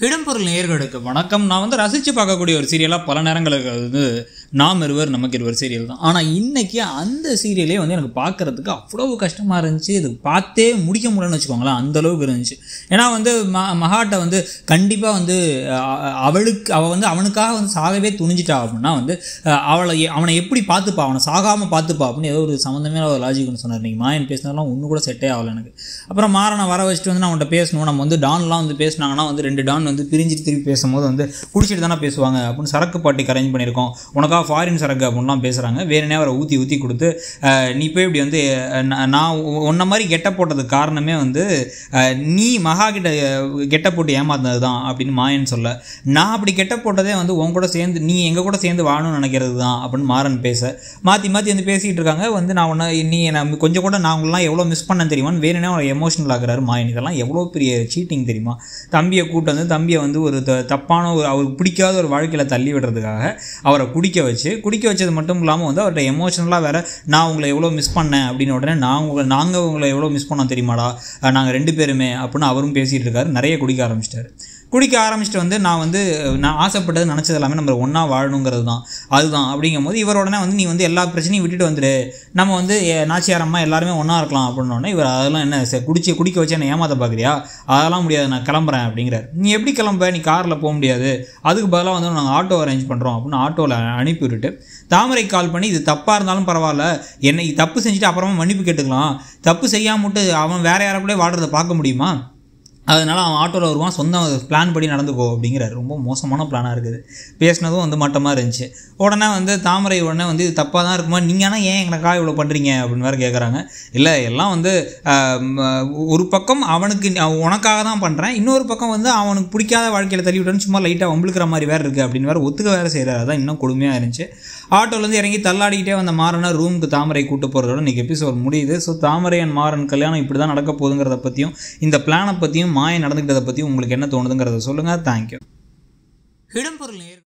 இடம்பொருள் நேர்களுக்கு வணக்கம் நான் வந்து ரசித்து பார்க்கக்கூடிய ஒரு சீரியலாக பல நேரங்களுக்கு வந்து நாம் இருவர் நமக்கு இருவர் சீரியல் தான் ஆனால் இன்னைக்கு அந்த சீரியலே வந்து எனக்கு பார்க்கறதுக்கு அவ்வளவு கஷ்டமாக இருந்துச்சு இது பார்த்தே முடிக்க முடியலன்னு வச்சுக்கோங்களேன் அந்த அளவுக்கு இருந்துச்சு ஏன்னா வந்து ம மகாட்டை வந்து கண்டிப்பாக வந்து அ- அவளுக்கு அவள் வந்து அவனுக்காக வந்து சாகவே துணிஞ்சிட்டா அப்படின்னா வந்து அஹ், அவளை எ- அவனை எப்படி பார்த்துப்பா அவனை சாகாமல் பார்த்துப்பா அப்படின்னு ஏதோ ஒரு சம்மந்தமே ஒரு லாஜிக்னு சொன்னார் நீங்கள் மாயன் பேசினாலாம் ஒன்று கூட செட்டே ஆகலை எனக்கு அப்புறம் மாறனை வர வச்சுட்டு வந்து நான் அவன்கிட்ட பேசணும் நம்ம வந்து டான்லாம் வந்து பேசினாங்கன்னா வந்து ரெண்டு டான் வந்து பிரிஞ்சுட்டு திருப்பி பேசும்போது வந்து குடிச்சிட்டு தானே பேசுவாங்க அப்படின்னு சரக்கு பாட்டிக்கு அரேஞ்ச் பண்ணியிருக்கோம் உனக்காக ஃபாரின் சரக்கு அப்படின்லாம் பேசுகிறாங்க வேணுனே அவரை ஊற்றி ஊற்றி கொடுத்து அஹ், நீ போய் இப்படி வந்து அஹ், நா- நான் உ- உன்ன மாதிரி கெட்ட போட்டதுக்கு காரணமே வந்து அஹ், நீ மகா கிட்ட அஹ், கெட்ட போட்டு ஏமாந்தது தான் அப்படின்னு மாயன் சொல்ல நான் அப்படி கெட்ட போட்டதே வந்து உன் கூட சேர்ந்து நீ எங்கள் கூட சேர்ந்து வாழணும்னு நினைக்கிறது தான் அப்படின்னு மாறன் பேச மாற்றி மாற்றி வந்து பேசிகிட்டு இருக்காங்க வந்து நான் உன்னை நீ நான் கொஞ்சம் கூட நான் உங்களெலாம் எவ்வளோ மிஸ் பண்ணேன் தெரியுமான்னு வேணுனே அவரை எமோஷனல் ஆகுறாரு மாயன் இதெல்லாம் எவ்வளோ பெரிய சீட்டிங் தெரியுமா தம்பியை கூட்டு வந்து தம்பியை வந்து ஒரு த- தப்பான ஒரு அவருக்கு பிடிக்காத ஒரு வாழ்க்கையில் தள்ளி விடுறதுக்காக அவரை குடிக்க வச்சு குடிக்க வச்சது மட்டும் இல்லாமல் வந்து அவர்கிட்ட எமோஷனலாக வேற நான் உங்களை எவ்வளோ மிஸ் பண்ணேன் அப்படின்னு உடனே நான் உங்களை நாங்கள் உங்களை எவ்வளோ மிஸ் பண்ணோம் தெரியுமாடா நாங்கள் ரெண்டு பேருமே அப்படின்னு அவரும் பேசிகிட்டு இருக்காரு நிறைய குடிக்க ஆரம்பிச்சிட்டாரு குடிக்க ஆரம்பிச்சிட்டு வந்து நான் வந்து நான் ஆசைப்பட்டது நினச்சது எல்லாமே நம்ம ஒன்றா வாழணுங்கிறது தான் அதுதான் அப்படிங்கும் போது இவர் உடனே வந்து நீ வந்து எல்லா பிரச்சனையும் விட்டுட்டு வந்துடு நம்ம வந்து எ- நாச்சியார் அம்மா எல்லாருமே ஒன்றா இருக்கலாம் அப்படின்னு உடனே இவர் அதெல்லாம் என்ன சரி, குடிச்சு குடிக்க வச்சு என்ன ஏமாத்த பார்க்குறியா அதெல்லாம் முடியாது நான் கிளம்புறேன் அப்படிங்கிறார் நீ எப்படி கிளம்ப நீ காரில் போக முடியாது அதுக்கு பதிலாக வந்து நாங்கள் ஆட்டோ அரேஞ்ச் பண்ணுறோம் அப்படின்னு ஆட்டோவில் அனுப்பி விட்டுட்டு தாமரை கால் பண்ணி இது தப்பாக இருந்தாலும் பரவாயில்ல என்னை தப்பு செஞ்சுட்டு அப்புறமா மன்னிப்பு கேட்டுக்கலாம் தப்பு செய்யாம விட்டு அவன் வேற யாரை கூட வாழ்றதை பார்க்க முடியுமா அதனால அவன் ஆட்டோவில் வருவான் சொந்த பிளான் படி நடந்துக்கோ அப்படிங்கிறாரு ரொம்ப மோசமான பிளானாக இருக்குது பேசினதும் வந்து மட்டமாக இருந்துச்சு உடனே வந்து தாமரை உடனே வந்து இது தப்பாக தான் இருக்குமா நீங்கள் ஆனால் ஏன் எனக்காக இவ்வளோ பண்ணுறீங்க அப்படின்னு வேறு கேட்குறாங்க இல்லை எல்லாம் வந்து ஆம், ஒரு பக்கம் அவனுக்கு அவன் உனக்காக தான் பண்ணுறேன் இன்னொரு பக்கம் வந்து அவனுக்கு பிடிக்காத வாழ்க்கையில் தள்ளி விட்டோன்னு சும்மா லைட்டாக வம்பிழுக்கிற மாதிரி வேறு இருக்குது அப்படின்னு வேறு ஒத்துக்க வேறு செய்கிறாரு அதான் இன்னும் கொடுமையாக இருந்துச்சு ஆட்டோலேருந்து இறங்கி தள்ளாடிக்கிட்டே வந்த மாறனை ரூமுக்கு தாமரை கூட்டு போகிறதோட இன்றைக்கி எபிசோட் முடியுது ஸோ தாமரை அண்ட் மாறன் கல்யாணம் இப்படி தான் நடக்க போகுதுங்கிறத பற்றியும் இந்த பிளானை பற்றியும் மாய நடந்துக்கிட்டதை பற்றியும் உங்களுக்கு என்ன தோணுதுங்கிறத சொல்லுங்கள் தேங்க்யூ இடம்பொருள் நேர்